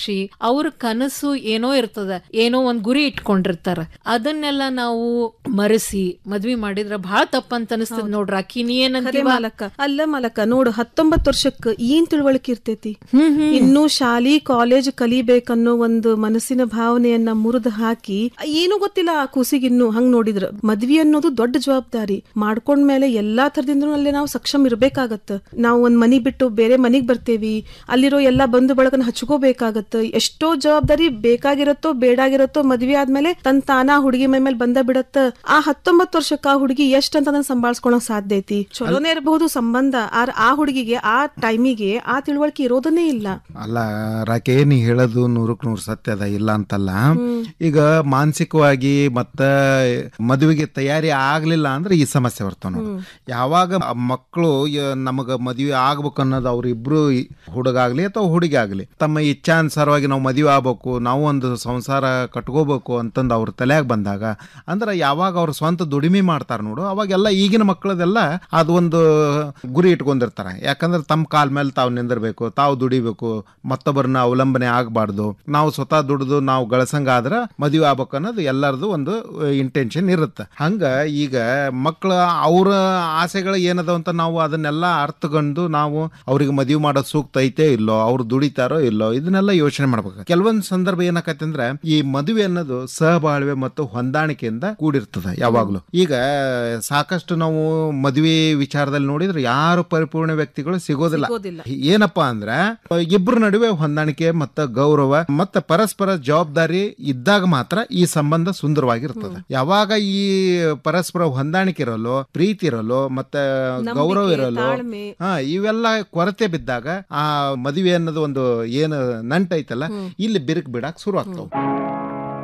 ಆಕಾಂಕ್ಷಿ ಅವ್ರ ಕನಸು ಏನೋ ಇರ್ತದ ಏನೋ ಒಂದ್ ಗುರಿ ಇಟ್ಕೊಂಡಿರ್ತಾರ ಅದನ್ನೆಲ್ಲ ನಾವು ಮರೆಸಿ ಮದ್ವಿ ಮಾಡಿದ್ರ ಬಹಳ ತಪ್ಪಂತ ಅನಿಸ್ತದ ನೋಡ್ರ ಅಕ್ಕಿ ನೀ ಖರೆ ಏನಂತೀವ ಮಾಲಕ ಅಲ್ಲ ಮಾಲಕ ನೋಡು ಹತ್ತೊಂಬತ್ ವರ್ಷಕ್ಕ ಏನ್ ತಿಳುವಳಿಕೆ ಇರ್ತೈತಿ ಹ್ಮ್ ಹ್ಮ್ ಇನ್ನು ಶಾಲಿ ಕಾಲೇಜ್ ಕಲಿಬೇಕನ್ನೋ ಒಂದು ಮನಸ್ಸಿನ ಭಾವನೆಯನ್ನ ಮುರಿದು ಹಾಕಿ ಏನೂ ಗೊತ್ತಿಲ್ಲ ಆ ಕೂಸಿಗಿನ್ನು ಹಂಗ್ ನೋಡಿದ್ರ ಮದ್ವಿ ಅನ್ನೋದು ದೊಡ್ಡ ಜವಾಬ್ದಾರಿ ಮಾಡ್ಕೊಂಡ್ಮೇಲೆ ಎಲ್ಲಾ ತರದಿಂದ ಅಲ್ಲಿ ನಾವು ಸಕ್ಷಮ ಇರ್ಬೇಕಾಗತ್ತ ನಾವು ಒಂದ್ ಮನಿ ಬಿಟ್ಟು ಬೇರೆ ಮನಿಗ್ ಬರ್ತೇವಿ ಅಲ್ಲಿರೋ ಎಲ್ಲಾ ಬಂಧು ಬಳಗನ ಹಚ್ಕೋಬೇಕಾಗತ್ತ ಎಷ್ಟೋ ಜವಾಬ್ದಾರಿ ಬೇಕಾಗಿರತ್ತೋ ಬೇಡಾಗಿರತ್ತೋ ಮದ್ವಿ ಆದ್ಮೇಲೆ ತನ್ ತಾನ ಹುಡುಗಿ ಮೈ ಮೇಲೆ ಬಂದ ಬಿಡತ್ತ ಆ ಹತ್ತೊಂಬತ್ತು ವರ್ಷಕ್ಕ ಆ ಹುಡುಗಿ ಎಷ್ಟ್ ಅಂತ ಅದನ್ನ ಸಂಭಾಳ್ಸ್ಕೊಳಕ್ ಸಾಧ್ಯ ಐತಿ ಚಲೋನೇ ಇರಬಹುದು ಸಂಬಂಧ ಆರ್ ಆ ಹುಡುಗಿಗೆ ಆ ಟೈಮಿಗೆ ಆ ತಿಳುವಳಿಕೆ ಇರೋದನ್ನೇ ಇಲ್ಲ ಅಲ್ಲ ರಾಕೆ ನೀ ಹೇಳೋದು ನೂರಕ್ಕೆ ನೂರು ಸತ್ಯ ಅದ ಇಲ್ಲ ಅಂತಲ್ಲ ಈಗ ಮಾನಸಿಕವಾಗಿ ಮತ್ತ ಮದುವೆಗೆ ತಯಾರಿ ಆಗ್ಲಿಲ್ಲ ಅಂದ್ರೆ ಈ ಸಮಸ್ಯೆ ಬರ್ತಾವ ನೋಡು ಯಾವಾಗ ಮಕ್ಕಳು ನಮಗ ಮದುವೆ ಆಗ್ಬೇಕು ಅನ್ನೋದು ಅವ್ರಿಬ್ರು ಈ- ಹುಡುಗಾಗ್ಲಿ ಅಥವಾ ಹುಡುಗಿ ಆಗ್ಲಿ ತಮ್ಮ ಇಚ್ಛಾನುಸಾರವಾಗಿ ನಾವು ಮದುವೆ ಆಗ್ಬೇಕು ನಾವು ಒಂದು ಸಂಸಾರ ಕಟ್ಕೋಬೇಕು ಅಂತಂದು ಅವ್ರ ತಲೆಯಾಗ ಬಂದಾಗ ಅಂದ್ರೆ ಯಾವಾಗ ಅವ್ರ ಸ್ವಂತ ದುಡಿಮೆ ಮಾಡ್ತಾರ ನೋಡು ಅವಾಗೆಲ್ಲ ಈಗಿನ ಮಕ್ಕಳದೆಲ್ಲ ಅದು ಒಂದು ಗುರಿ ಇಟ್ಕೊಂಡಿರ್ತಾರೆ ಯಾಕಂದ್ರೆ ತಮ್ಮ ಕಾಲ ಮೇಲೆ ತಾವು ನಿಂದಿರ್ಬೇಕು ತಾವು ದುಡಿಬೇಕು ಮತ್ತೊಬ್ಬರನ್ನ ಅವಲಂಬನೆ ಆಗಬಾರ್ದು ನಾವು ಸ್ವತಃ ದುಡಿದು ನಾವು ಗಳಸಂಗ ಆದ್ರೆ ಮದುವೆ ಆಗ್ಬೇಕು ಅನ್ನೋದು ಎಲ್ಲರದು ಒಂದು ಇಂಟೆನ್ಷನ್ ಇರುತ್ತೆ ಹಂಗ ಈಗ ಮಕ್ಕಳ ಅವ್ರ ಆಸೆಗಳು ಏನದ ಅಂತ ನಾವು ಅದನ್ನೆಲ್ಲ ಅರ್ಥಕೊಂಡು ನಾವು ಅವ್ರಿಗೆ ಮದುವೆ ಮಾಡೋದು ಸೂಕ್ತ ಐತೆ ಇಲ್ಲೋ ಅವ್ರು ದುಡಿತಾರೋ ಇಲ್ಲೋ ಇದನ್ನೆಲ್ಲ ಯೋಚನೆ ಮಾಡ್ಬೇಕು ಕೆಲವೊಂದು ಸಂದರ್ಭ ಏನಾಕತ್ತೆ ಅಂದ್ರೆ ಈ ಮದುವೆ ಅನ್ನೋದು ಸಹಬಾಳ್ವೆ ಮತ್ತು ಹೊಂದಾಣಿಕೆಯಿಂದ ಕೂಡಿರ್ತದೆ ಯಾವಾಗ್ಲೂ ಈಗ ಸಾಕಷ್ಟು ನಾವು ಮದುವೆ ವಿಚಾರದಲ್ಲಿ ನೋಡಿದ್ರೆ ಯಾರು ಪರಿಪೂರ್ಣ ವ್ಯಕ್ತಿಗಳು ಸಿಗೋದಿಲ್ಲ ಸಿಗೋದಿಲ್ಲ. ಏನಪ್ಪಾ ಅಂದ್ರೆ ಇಬ್ಬರ ನಡುವೆ ಹೊಂದಾಣಿಕೆ ಮತ್ತು ಗೌರವ ಮತ್ತು ಪರಸ್ಪರ ಜವಾಬ್ದಾರಿ ಇದ್ದಾಗ ಮಾತ್ರ ಈ ಸಂಬಂಧ ಸುಂದರವಾಗಿರ್ತದೆ ಯಾವಾಗ ಈ ಪರಸ್ಪರ ಹೊಂದಾಣಿಕೆ ಇರಲು ಪ್ರೀತಿ ಇರಲು ಮತ್ತೆ ಗೌರವ ಇರಲು ತಾಳ್ಮೆ. ಹಾ ಇವೆಲ್ಲ ಕೊರತೆ ಬಿದ್ದಾಗ ಆ ಮದುವೆ ಅನ್ನೋದು ಒಂದು ಏನು ನಂಟೈತಲ್ಲ ಇಲ್ಲಿ ಬಿರುಕು ಬಿಡಾಕ್ ಶುರು ಆಗ್ತಾವ